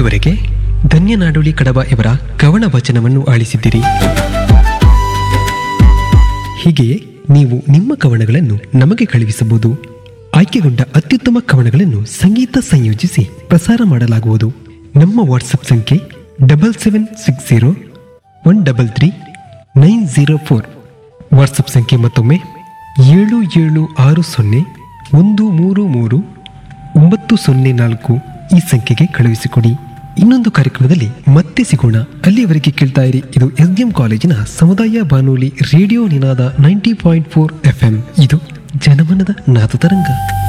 ಇದುವರೆಗೆ ಧನ್ಯನಾಡೋಳಿ ಕಡಬ ಇವರ ಕವನ ವಚನವನ್ನು ಆಲಿಸಿದ್ದೀರಿ ಹೀಗೆಯೇ ನೀವು ನಿಮ್ಮ ಕವನಗಳನ್ನು ನಮಗೆ ಕಳುಹಿಸಬಹುದು ಆಯ್ಕೆಗೊಂಡ ಅತ್ಯುತ್ತಮ ಕವನಗಳನ್ನು ಸಂಗೀತ ಸಂಯೋಜಿಸಿ ಪ್ರಸಾರ ಮಾಡಲಾಗುವುದು ನಮ್ಮ ವಾಟ್ಸಪ್ ಸಂಖ್ಯೆ double seven six zero one double three nine zero four WhatsApp ಸಂಖ್ಯೆ ಮತ್ತೊಮ್ಮೆ ಏಳು ಏಳು ಆರು ಸೊನ್ನೆ ಒಂದು ಮೂರು ಮೂರು ಒಂಬತ್ತು ಸೊನ್ನೆ ನಾಲ್ಕು ಈ ಸಂಖ್ಯೆಗೆ ಕಳುಹಿಸಿಕೊಡಿ ಇನ್ನೊಂದು ಕಾರ್ಯಕ್ರಮದಲ್ಲಿ ಮತ್ತೆ ಸಿಗೋಣ ಅಲ್ಲಿಯವರೆಗೆ ಕೇಳ್ತಾ ಇರಿ ಇದು ಎಸ್ ಡಿ ಎಂ ಕಾಲೇಜಿನ ಸಮುದಾಯ ಬಾನುಲಿ ರೇಡಿಯೋ ನಿನಾದ ninety point four F M ಇದು ಜನಮನದ ನಾದ ತರಂಗ